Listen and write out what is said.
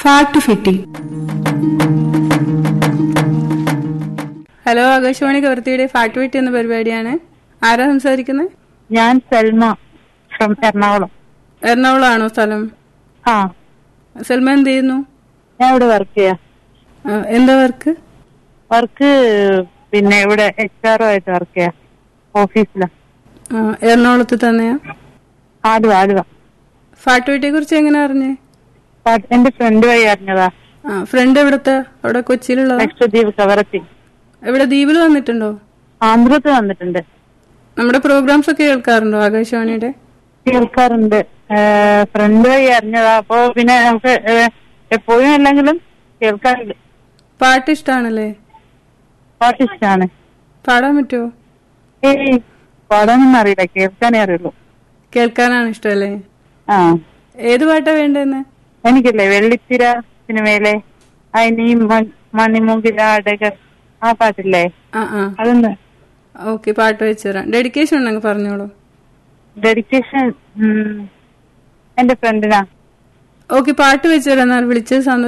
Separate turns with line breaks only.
fact ഫിറ്റി hello Akashvani കവർത്തിയുടെ fact ഫിറ്റി എന്ന പരിപാടിയാണ് ആരാ സംസാരിക്കുന്നത്
ഞാൻ സൽമ ഫ്രം എറണാകുളം
എറണാകുളമാണോ സ്ഥലം
ആ
സൽമാൻ എന്ത് ചെയ്യുന്നു
ഞാൻ ഇവിടെ വർക്ക് ചെയ്യാം
ആ, എന്താ വർക്ക്
വർക്ക് പിന്നെ ഇവിടെ എച്ച് ആർ ആയിട്ട് വർക്ക് ചെയ്യാം ഓഫീസിലാ
ആ, എറണാകുളത്ത് തന്നെയാ
ആലുവ ആലുവ
ഫാക്ട് ഫിറ്റിയെ കുറിച്ച് എങ്ങനെ അറിഞ്ഞേ
പാ- എന്റെ ഫ്രണ്ട് വഴി അറിഞ്ഞതാ
ആ ഫ്രണ്ട് എവിടത്തെ അവിടെ കൊച്ചിയിലുള്ളതാ
ലക്ഷദ്വീപ് കവറത്തി
എവിടെ ദ്വീപിൽ വന്നിട്ടുണ്ടോ
ആന്ധ്രത്ത് വന്നിട്ടുണ്ട്
നമ്മുടെ പ്രോഗ്രാംസ് ഒക്കെ കേൾക്കാറുണ്ടോ ആകാശവാണിയുടെ
കേൾക്കാറുണ്ട് ഫ്രണ്ട് വഴി അറിഞ്ഞതാ അപ്പൊ പിന്നെ നമുക്ക് ഏഹ്, എപ്പോഴും അല്ലെങ്കിലും കേൾക്കാറുണ്ട്
പാട്ട് ഇഷ്ടാണല്ലേ
പാട്ട് ഇഷ്ടമാണ്
പാടാൻ പറ്റുമോ
ഏയ് പാടാനൊന്നും അറിയില്ല കേൾക്കാനേ അറിയുള്ളൂ
കേൾക്കാനാണ് ഇഷ്ടമല്ലേ
ആ
ഏത് പാട്ടാ വേണ്ടതെന്ന്
എനിക്കില്ലേ വെള്ളിത്തിര സിനിമയിലെ അതിന് ഈ മ- മണിമുകില അടകർ ആ പാട്ടില്ലേ
ആ ആ
അതൊന്ന്
ഓക്കെ പാട്ട് വെച്ച് തരാം ഡെഡിക്കേഷൻ ഉണ്ടെങ്കിൽ പറഞ്ഞോളൂ
ഡെഡിക്കേഷൻ എന്റെ ഫ്രണ്ടിനാ
ഓക്കെ പാട്ട് വെച്ച് തരാം എന്നാൽ വിളിച്ചത് സന്തോഷം